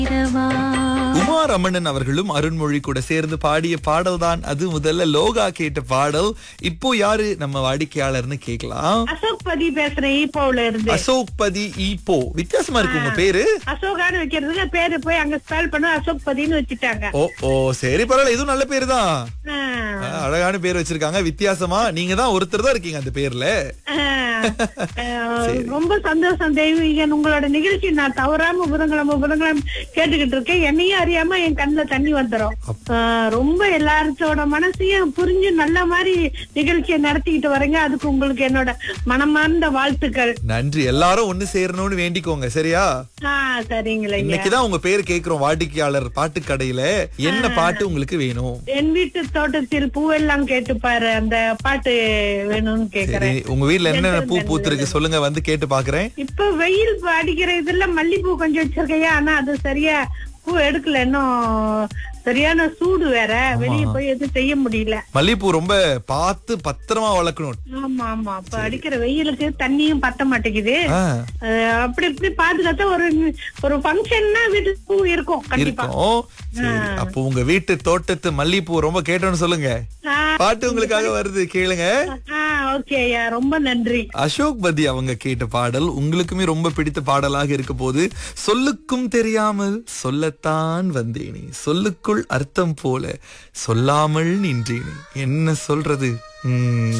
இரவா உமா ரமணன் அவர்களும் அருண்மொழி கூட சேர்ந்து பாடிய பாடல் தான் அது முதல்ல லோகா கேட்ட பாடல் இப்போ யாரு நம்ம வாடிக்கையாளர்னு கேக்கலாம் அசோக் பதி பேசுறேன் ஈப்போல இருந்து அசோக் பதி ஈப்போ வித்தியாசமா இருக்கு உங்க பேரு அசோகான்னு வைக்கிறதுக்கு பேரு போய் அங்க ஸ்பெல் பண்ண அசோக் பதின்னு வச்சுட்டாங்க ஓ ஓ சரி பரவாயில்ல இதுவும் நல்ல பேரு தான் ஆ. அழகான பேர் வச்சிருக்காங்க வித்தியாசமா நீங்க தான் ஒருத்தர் தான் இருக்கீங்க அந்த பேர்ல ஆஹ் ரொம்ப சந்தோஷம் தெய்வீகன் உங்களோட நிகழ்ச்சி நான் தவறாம புதன்கிழமை புதன்கிழமை கேட்டுக்கிட்டு இருக்கேன் என்னையும் அறியாம என் கண்ணுல தண்ணி வந்துரும் ஆஹ் ரொம்ப எல்லாத்தோட மனசையும் புரிஞ்சு நல்ல மாதிரி நிகழ்ச்சியை நடத்திக்கிட்டு வரீங்க அதுக்கு உங்களுக்கு என்னோட மனமார்ந்த வாழ்த்துக்கள் நன்றி எல்லாரும் ஒண்ணு சேரணும்னு வேண்டிக்கோங்க சரியா ஆஹ் சரிங்களேங்க இன்னைக்குதான் உங்க பேர் கேக்குறோம் வாடிக்கையாளர் பாட்டு கடையில என்ன பாட்டு உங்களுக்கு வேணும் என் வீட்டு தோட்டத்தில் பூவெல்லாம் கேட்டுப்பாரு அந்த பாட்டு வேணும்னு சரி கேக்குறேன் உங்க வீட்ல என்னென்ன பூ பூத்திருக்கு சொல்லுங்க வந்து கேட்டு பாக்குறேன் இப்ப வெயில் அடிக்கிற இதுல மல்லிப்பூ கொஞ்சம் வச்சிருக்கையா ஆனா அது சரியா பூ எடுக்கல இன்னும் சரியான சூடு வேற வெளிய போய் எதுவும் செய்ய முடியல மல்லிகைப்பூ ரொம்ப பார்த்து பத்திரமா வளர்க்கணும் ஆமா ஆமா இப்ப அடிக்கிற வெயிலுக்கு தண்ணியும் பத்த மாட்டேங்குது ஆ, அஹ் அப்படி இப்படி பாதுகாத்தா ஒரு ஒரு ஃபங்க்ஷன்னா வீட்டுக்கு பூ இருக்கும் கண்டிப்பா இருக்கும் சரி அப்போ உங்க வீட்டு தோட்டத்து மல்லிகைப்பூ ரொம்ப கேட்டோம்னு சொல்லுங்க பாட்டு உங்களுக்காக வருது கேளுங்க ஓகே ஐயா ரொம்ப நன்றி அசோக் பதி அவங்க கேட்ட பாடல் உங்களுக்குமே ரொம்ப பிடித்த பாடலாக இருக்க போது சொல்லுக்கும் தெரியாமல் சொல்லத்தான் வந்தேனே சொல்லுக்குள் அர்த்தம் போல சொல்லாமல் நின்றேனே என்ன சொல்றது உம்